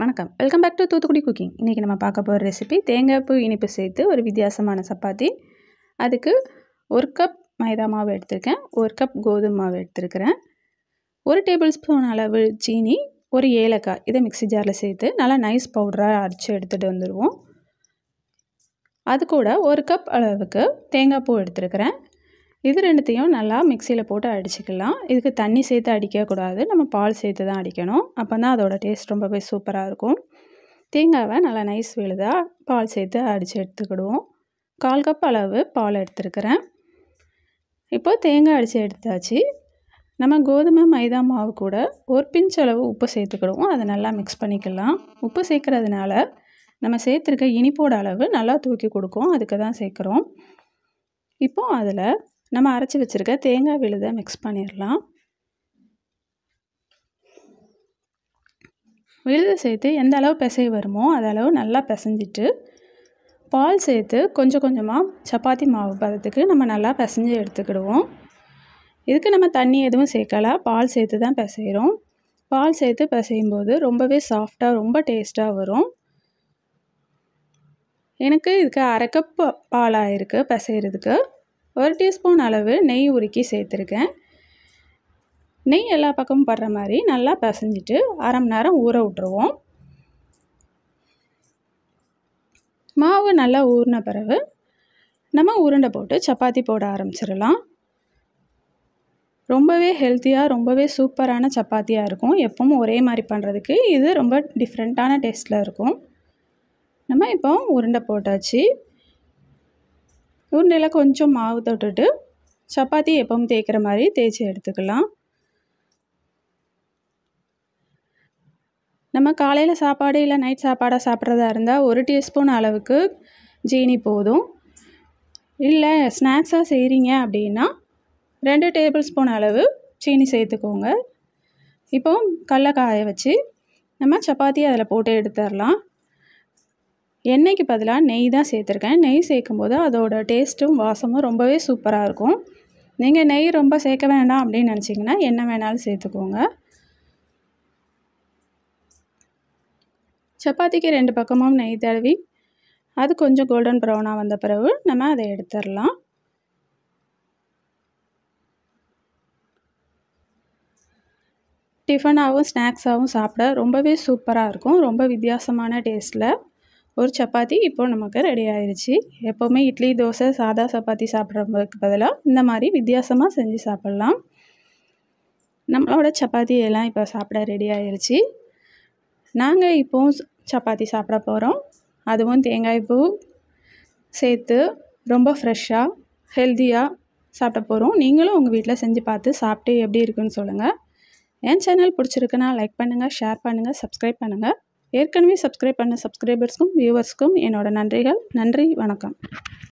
வணக்கம் welcome back to Thoothukudi cooking இன்றைக்கி நம்ம பார்க்க போகிற ரெசிபி தேங்காய் பூ இனிப்பு சேர்த்து ஒரு வித்தியாசமான சப்பாத்தி அதுக்கு ஒரு கப் மைதா மாவு எடுத்திருக்கேன் ஒரு கப் கோதுமை மாவு எடுத்திருக்கிறேன் ஒரு டேபிள் ஸ்பூன் அளவு சீனி ஒரு ஏலக்காய் இதை மிக்ஸி ஜாரில் சேர்த்து நல்லா நைஸ் பவுடராக அரைச்சி எடுத்துகிட்டு வந்துடுவோம் அது கூட ஒரு கப் அளவுக்கு தேங்காய் பூ எடுத்துருக்கிறேன் இது ரெண்டுத்தையும் நல்லா மிக்சியில் போட்டு அடிச்சுக்கலாம் இதுக்கு தண்ணி சேர்த்து அடிக்கக்கூடாது நம்ம பால் சேர்த்து தான் அடிக்கணும் அப்போ தான் அதோட டேஸ்ட் ரொம்பவே சூப்பராக இருக்கும் தேங்காவை நல்லா நைஸ் விழுதாக பால் சேர்த்து அடித்து எடுத்துக்கிடுவோம் கால் கப் அளவு பால் எடுத்துருக்கிறேன் இப்போ தேங்காய் அடித்து எடுத்தாச்சு நம்ம கோதுமை மைதா மாவு கூட ஒரு பிஞ்ச் அளவு உப்பு சேர்த்துக்கிடுவோம் அதை நல்லா மிக்ஸ் பண்ணிக்கலாம் உப்பு சேர்க்குறதுனால நம்ம சேர்த்துருக்க இனிப்போட அளவு நல்லா தூக்கி கொடுக்கும் அதுக்கு தான் சேர்க்குறோம் இப்போ அதில் நம்ம அரைச்சி வச்சுருக்க தேங்காய் விழுதை மிக்ஸ் பண்ணிடலாம் விழுதை சேர்த்து எந்த அளவு பிசை வருமோ அது அளவு நல்லா பிசைஞ்சிட்டு பால் சேர்த்து கொஞ்சம் கொஞ்சமாக சப்பாத்தி மாவு பதத்துக்கு நம்ம நல்லா பிசைஞ்சு எடுத்துக்கிடுவோம் இதுக்கு நம்ம தண்ணி எதுவும் சேர்க்கல பால் சேர்த்து தான் பிசைகிறோம் பால் சேர்த்து பிசையும் போது ரொம்பவே சாஃப்டாக ரொம்ப டேஸ்ட்டாக வரும் எனக்கு இதுக்கு அரை கப் பால் ஆயிருக்கு பிசைகிறதுக்கு ஒரு டீஸ்பூன் அளவு நெய் உருக்கி சேர்த்துருக்கேன் நெய் எல்லா பக்கமும் படுற மாதிரி நல்லா பிசைஞ்சிட்டு அரை மணி நேரம் ஊற விட்ருவோம் மாவு நல்லா ஊறின பிறகு நம்ம உருண்டை போட்டு சப்பாத்தி போட ஆரம்பிச்சிடலாம் ரொம்பவே ஹெல்த்தியாக ரொம்பவே சூப்பரான சப்பாத்தியாக இருக்கும் எப்பவும் ஒரே மாதிரி பண்ணுறதுக்கு இது ரொம்ப டிஃப்ரெண்ட்டான டேஸ்ட்டில் இருக்கும் நம்ம இப்போ உருண்டை போட்டாச்சு உருண்டையில் கொஞ்சம் மாவு தொட்டுட்டு சப்பாத்தி எப்பவும் தேய்க்கிற மாதிரி தேய்ச்சி எடுத்துக்கலாம் நம்ம காலையில் சாப்பாடு இல்லை நைட் சாப்பாடாக சாப்பிட்றதா இருந்தால் ஒரு டீஸ்பூன் அளவுக்கு ஜீனி போதும் இல்லை ஸ்நாக்ஸாக செய்கிறீங்க அப்படின்னா ரெண்டு டேபிள் ஸ்பூன் அளவு சீனி சேர்த்துக்கோங்க இப்போ கடல காய வச்சு நம்ம சப்பாத்தி அதில் போட்டு எடுத்துடலாம் எண்ணெய்க்கு பதிலாக நெய் தான் சேர்த்துருக்கேன் நெய் சேர்க்கும் போது அதோட டேஸ்ட்டும் வாசமும் ரொம்பவே சூப்பராக இருக்கும் நீங்கள் நெய் ரொம்ப சேர்க்க வேண்டாம் அப்படின்னு நினச்சிங்கன்னா எண்ணெய் வேணாலும் சேர்த்துக்கோங்க சப்பாத்திக்கு ரெண்டு பக்கமும் நெய் தடவி அது கொஞ்சம் கோல்டன் ப்ரௌனாக வந்த பிறகு நம்ம அதை எடுத்துடலாம் டிஃபனாகவும் ஸ்நாக்ஸாகவும் சாப்பிட ரொம்பவே சூப்பராக இருக்கும் ரொம்ப வித்தியாசமான டேஸ்ட்டில் ஒரு சப்பாத்தி இப்போ நமக்கு ரெடி ஆயிடுச்சு எப்போவுமே இட்லி தோசை சாதா சப்பாத்தி சாப்பிட்றதுக்கு பதிலாக இந்த மாதிரி வித்தியாசமாக செஞ்சு சாப்பிட்லாம் நம்மளோட சப்பாத்தி எல்லாம் இப்போ சாப்பிட ரெடி ஆயிடுச்சு நாங்கள் இப்போவும் சப்பாத்தி சாப்பிட போகிறோம் அதுவும் தேங்காய் பூ சேர்த்து ரொம்ப ஃப்ரெஷ்ஷாக ஹெல்த்தியாக சாப்பிட போகிறோம் நீங்களும் உங்கள் வீட்டில் செஞ்சு பார்த்து சாப்பிட்டு எப்படி இருக்குன்னு சொல்லுங்கள் என் சேனல் பிடிச்சிருக்குன்னா லைக் பண்ணுங்கள் ஷேர் பண்ணுங்கள் சப்ஸ்கிரைப் பண்ணுங்கள் ஏற்கனவே சப்ஸ்கிரைப் பண்ண சப்ஸ்கிரைபர்ஸ்க்கும் வியூவர்ஸ்க்கும் என்னோடய நன்றிகள் நன்றி வணக்கம்